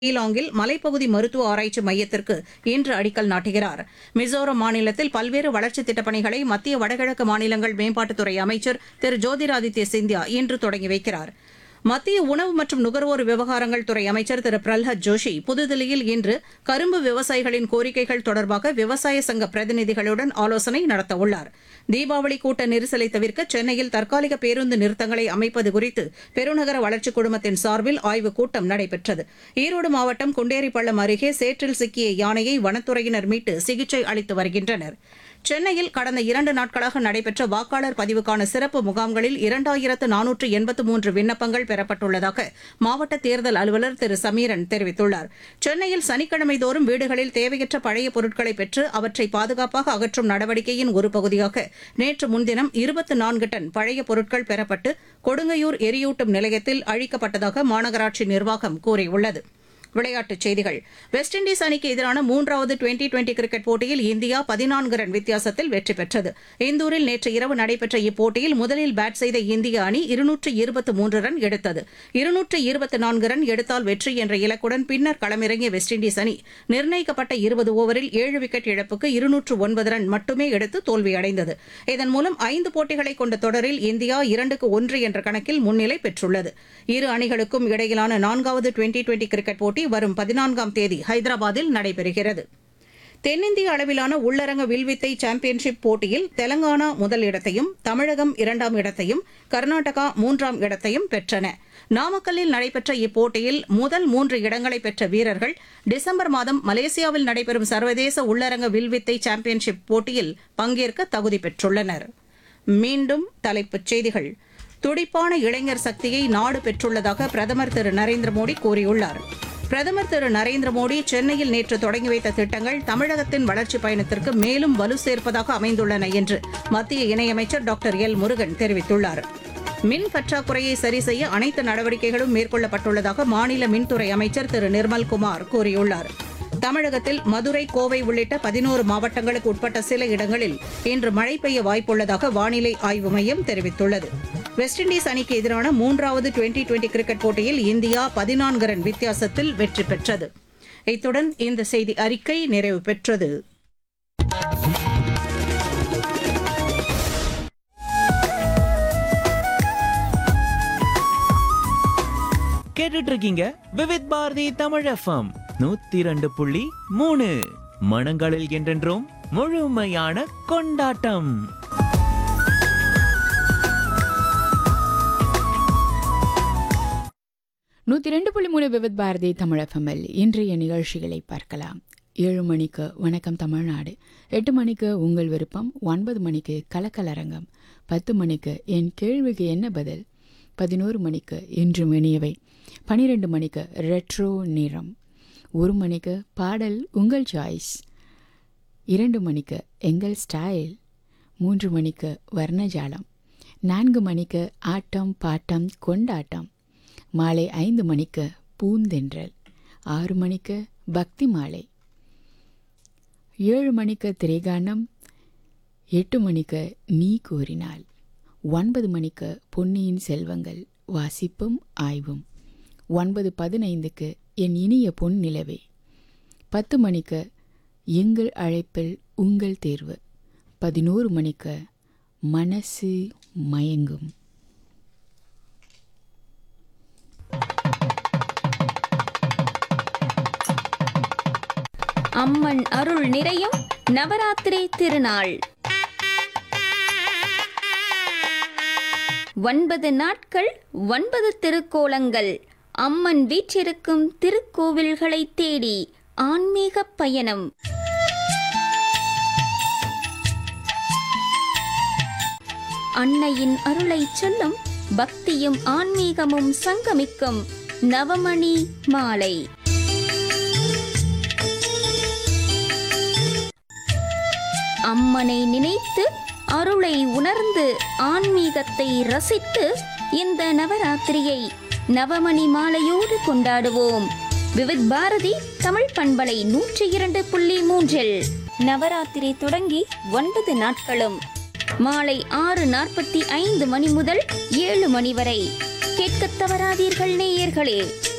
ஷீலாங்கில் மலைப்பகுதி மருத்துவ ஆராய்ச்சி மையத்திற்கு இன்று அடிக்கல் நாட்டுகிறார் மிசோரம் மாநிலத்தில் பல்வேறு வளர்ச்சித் திட்டப் பணிகளை மத்திய வடகிழக்கு மாநிலங்கள் மேம்பாட்டுத்துறை அமைச்சர் திரு ஜோதிராதித்ய சிந்தியா இன்று தொடங்கி வைக்கிறார் மத்திய உணவு மற்றும் நுகர்வோர் விவகாரங்கள் துறை அமைச்சர் திரு பிரல்ஹத் ஜோஷி புதுதில்லியில் இன்று கரும்பு விவசாயிகளின் கோரிக்கைகள் தொடர்பாக விவசாய சங்க பிரதிநிதிகளுடன் ஆலோசனை நடத்தவுள்ளார் தீபாவளி கூட்ட நெரிசலை தவிர்க்க சென்னையில் தற்காலிக பேருந்து நிறுத்தங்களை அமைப்பது குறித்து பெருநகர வளர்ச்சிக் குழுமத்தின் சார்பில் ஆய்வுக் கூட்டம் நடைபெற்றது ஈரோடு மாவட்டம் குண்டேரிப்பள்ளம் அருகே சேற்றில் சிக்கிய யானையை வனத்துறையினர் மீட்டு சிகிச்சை அளித்து வருகின்றனர் சென்னையில் கடந்த இரண்டு நாட்களாக நடைபெற்ற வாக்காளர் பதிவுக்கான சிறப்பு முகாம்களில் இரண்டாயிரத்து நானூற்று எண்பத்து மூன்று விண்ணப்பங்கள் பெறப்பட்டுள்ளதாக மாவட்ட தேர்தல் அலுவலர் திரு சமீரன் தெரிவித்துள்ளார் சென்னையில் சனிக்கிழமை தோறும் வீடுகளில் தேவையற்ற பழைய பொருட்களை பெற்று அவற்றை பாதுகாப்பாக அகற்றும் நடவடிக்கையின் ஒரு பகுதியாக நேற்று முன்தினம் இருபத்து நான்கு டன் பழைய பொருட்கள் பெறப்பட்டு கொடுங்கையூர் எரியூட்டும் நிலையத்தில் அழிக்கப்பட்டதாக மாநகராட்சி நிர்வாகம் கூறியுள்ளது விளையாட்டுச் செய்திகள் வெஸ்ட் இண்டீஸ் அணிக்கு எதிரான மூன்றாவது டுவெண்டி டுவெண்டி கிரிக்கெட் போட்டியில் இந்தியா பதினான்கு ரன் வித்தியாசத்தில் வெற்றி பெற்றது இந்தூரில் நேற்று இரவு நடைபெற்ற இப்போட்டியில் முதலில் பேட் செய்த இந்திய அணி இருநூற்று இருபத்து மூன்று ரன் எடுத்தது இருநூற்று இருபத்து நான்கு ரன் எடுத்தால் வெற்றி என்ற இலக்குடன் பின்னர் களமிறங்கிய வெஸ்ட் இண்டீஸ் அணி நிர்ணயிக்கப்பட்ட இருபது ஓவரில் ஏழு விக்கெட் இழப்புக்கு இருநூற்று ஒன்பது ரன் மட்டுமே எடுத்து தோல்வியடைந்தது இதன் மூலம் ஐந்து போட்டிகளை கொண்ட தொடரில் இந்தியா இரண்டுக்கு ஒன்று என்ற கணக்கில் முன்னிலை பெற்றுள்ளது இரு அணிகளுக்கும் இடையிலான நான்காவது டுவெண்டி டுவெண்டி கிரிக்கெட் போட்டி வரும் பதினான்காம் தேதி ஹைதராபாத்தில் நடைபெறுகிறது தென்னிந்திய அளவிலான உள்ளரங்க வில்வித்தை சாம்பியன்ஷிப் போட்டியில் தெலங்கானா முதல் இடத்தையும் தமிழகம் இரண்டாம் இடத்தையும் கர்நாடகா மூன்றாம் இடத்தையும் பெற்றன நாமக்கல்லில் நடைபெற்ற இப்போட்டியில் முதல் மூன்று இடங்களை பெற்ற வீரர்கள் டிசம்பர் மாதம் மலேசியாவில் நடைபெறும் சர்வதேச உள்ளரங்க வில்வித்தை சாம்பியன்ஷிப் போட்டியில் பங்கேற்க தகுதி பெற்றுள்ளனர் மீண்டும் தலைப்புச் செய்திகள் துடிப்பான இளைஞர் சக்தியை நாடு பெற்றுள்ளதாக பிரதமர் திரு நரேந்திர மோடி கூறியுள்ளார் பிரதமர் திரு நரேந்திர மோடி சென்னையில் நேற்று தொடங்கி வைத்த திட்டங்கள் தமிழகத்தின் வளர்ச்சிப் பயணத்திற்கு மேலும் வலு சேர்ப்பதாக அமைந்துள்ளன என்று மத்திய இணையமைச்சர் டாக்டர் எல் முருகன் தெரிவித்துள்ளார் மின் பற்றாக்குறையை சரி செய்ய அனைத்து நடவடிக்கைகளும் மேற்கொள்ளப்பட்டுள்ளதாக மாநில மின்துறை அமைச்சர் திரு நிர்மல்குமார் கூறியுள்ளார் தமிழகத்தில் மதுரை கோவை உள்ளிட்ட பதினோரு மாவட்டங்களுக்கு உட்பட்ட சில இடங்களில் இன்று மழை பெய்ய வாய்ப்புள்ளதாக வானிலை ஆய்வு மையம் தெரிவித்துள்ளது வெஸ்ட் இண்டீஸ் அணிக்கு எதிரான மூன்றாவது டுவெண்டி டுவெண்டி கிரிக்கெட் போட்டியில் இந்தியா பதினான்கு ரன் வித்தியாசத்தில் வெற்றி பெற்றது இத்துடன் இந்த செய்தி அறிக்கை நிறைவு பெற்றது கேட்டுட்டு இருக்கீங்க விவித் பாரதி தமிழ் எஃப்எம் நூத்தி ரெண்டு புள்ளி மூணு மனங்களில் என்றென்றும் முழுமையான கொண்டாட்டம் நூற்றி ரெண்டு புள்ளி மூணு விவித் பாரதி தமிழ் எஃப்எம்எல் இன்றைய நிகழ்ச்சிகளை பார்க்கலாம் ஏழு மணிக்கு வணக்கம் தமிழ்நாடு எட்டு மணிக்கு உங்கள் விருப்பம் ஒன்பது மணிக்கு கலக்கலரங்கம் பத்து மணிக்கு என் கேள்விக்கு என்ன பதில் பதினோரு மணிக்கு இன்று இனியவை பன்னிரெண்டு மணிக்கு ரெட்ரோ நிறம் ஒரு மணிக்கு பாடல் உங்கள் சாய்ஸ் இரண்டு மணிக்கு எங்கள் ஸ்டைல் மூன்று மணிக்கு வர்ணஜாலம் நான்கு மணிக்கு ஆட்டம் பாட்டம் கொண்டாட்டம் மாலை ஐந்து மணிக்கு பூந்தென்றல் ஆறு மணிக்கு பக்தி மாலை ஏழு மணிக்கு திரைகானம் எட்டு மணிக்கு நீ கூறினாள் ஒன்பது மணிக்கு பொன்னியின் செல்வங்கள் வாசிப்பும் ஆய்வும் ஒன்பது பதினைந்துக்கு என் இனிய பொன் நிலவே பத்து மணிக்கு எங்கள் அழைப்பில் உங்கள் தேர்வு பதினோரு மணிக்கு மனசு மயங்கும் அம்மன் அருள் நிறையும் நவராத்திரி திருநாள் ஒன்பது நாட்கள் ஒன்பது திருக்கோலங்கள் அம்மன் வீற்றிருக்கும் திருக்கோவில்களை தேடி ஆன்மீக பயணம் அன்னையின் அருளை சொல்லும் பக்தியும் ஆன்மீகமும் சங்கமிக்கும் நவமணி மாலை அம்மனை நினைத்து அருளை உணர்ந்து ஆன்மீகத்தை ரசித்து இந்த நவராத்திரியை நவமணி மாலையோடு கொண்டாடுவோம் விவித் பாரதி தமிழ் பண்பலை நூற்றி இரண்டு புள்ளி மூன்றில் நவராத்திரி தொடங்கி ஒன்பது நாட்களும் மாலை ஆறு நாற்பத்தி ஐந்து மணி முதல் ஏழு மணி வரை கேட்கத் தவறாதீர்கள் நேயர்களே